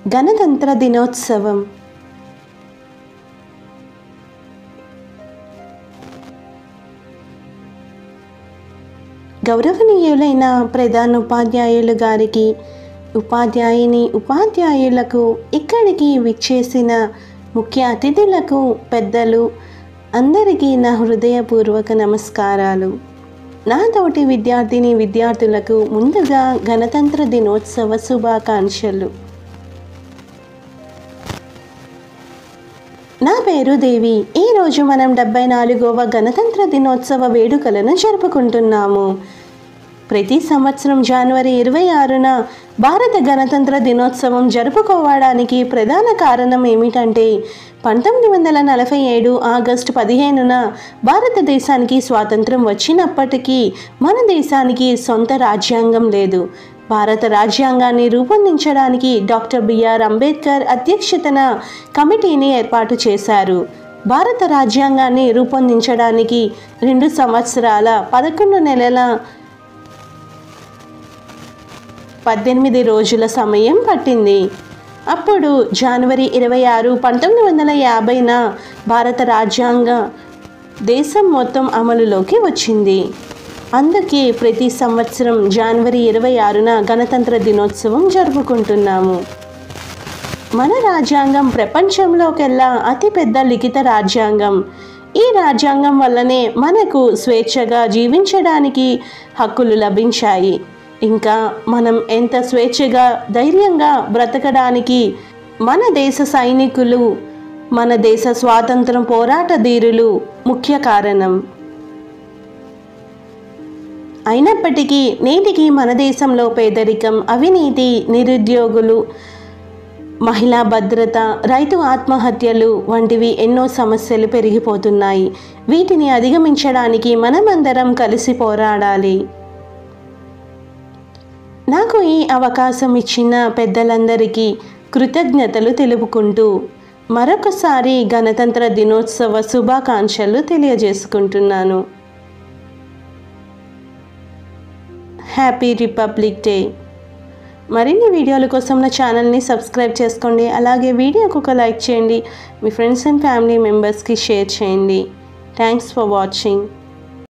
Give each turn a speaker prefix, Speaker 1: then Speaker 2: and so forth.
Speaker 1: గణతంత్ర దినోత్సవం గౌరవనీయులైన ప్రధాన ఉపాధ్యాయులు గారికి ఉపాధ్యాయుని ఉపాధ్యాయులకు ఇక్కడికి విచ్చేసిన ముఖ్య అతిథులకు పెద్దలు అందరికీ నా హృదయపూర్వక నమస్కారాలు నా తోటి విద్యార్థిని విద్యార్థులకు ముందుగా గణతంత్ర దినోత్సవ శుభాకాంక్షలు నా పేరు దేవి ఈరోజు మనం డెబ్బై నాలుగవ గణతంత్ర దినోత్సవ వేడుకలను జరుపుకుంటున్నాము ప్రతి సంవత్సరం జనవరి ఇరవై ఆరున భారత గణతంత్ర దినోత్సవం జరుపుకోవడానికి ప్రధాన కారణం ఏమిటంటే పంతొమ్మిది వందల నలభై ఏడు ఆగస్టు పదిహేనున భారతదేశానికి స్వాతంత్రం వచ్చినప్పటికీ మన దేశానికి సొంత రాజ్యాంగం లేదు భారత రాజ్యాంగాన్ని రూపొందించడానికి డాక్టర్ బిఆర్ అంబేద్కర్ అధ్యక్షతన కమిటీని ఏర్పాటు చేశారు భారత రాజ్యాంగాన్ని రూపొందించడానికి రెండు సంవత్సరాల పదకొండు నెలల పద్దెనిమిది రోజుల సమయం పట్టింది అప్పుడు జనవరి ఇరవై ఆరు పంతొమ్మిది వందల యాభైన భారత రాజ్యాంగ దేశం మొత్తం అమలులోకి వచ్చింది అందుకే ప్రతి సంవత్సరం జనవరి ఇరవై ఆరున గణతంత్ర దినోత్సవం జరుపుకుంటున్నాము మన రాజ్యాంగం ప్రపంచంలోకెల్లా అతిపెద్ద లిఖిత రాజ్యాంగం ఈ రాజ్యాంగం వల్లనే మనకు స్వేచ్ఛగా జీవించడానికి హక్కులు లభించాయి ఇంకా మనం ఎంత స్వేచ్ఛగా ధైర్యంగా బ్రతకడానికి మన దేశ సైనికులు మన దేశ స్వాతంత్రం పోరాట ధీరులు ముఖ్య కారణం అయినప్పటికీ నేటికి మన దేశంలో పేదరికం అవినీతి నిరుద్యోగులు మహిళా భద్రత రైతు ఆత్మహత్యలు వంటివి ఎన్నో సమస్యలు పెరిగిపోతున్నాయి వీటిని అధిగమించడానికి మనమందరం కలిసి పోరాడాలి నాకు ఈ అవకాశం ఇచ్చిన పెద్దలందరికీ కృతజ్ఞతలు తెలుపుకుంటూ మరొకసారి గణతంత్ర దినోత్సవ శుభాకాంక్షలు తెలియజేసుకుంటున్నాను హ్యాపీ రిపబ్లిక్ డే మరిన్ని వీడియోల కోసం నా ఛానల్ని సబ్స్క్రైబ్ చేసుకోండి అలాగే వీడియోకి ఒక లైక్ చేయండి మీ ఫ్రెండ్స్ అండ్ ఫ్యామిలీ మెంబర్స్కి షేర్ చేయండి థ్యాంక్స్ ఫర్ వాచింగ్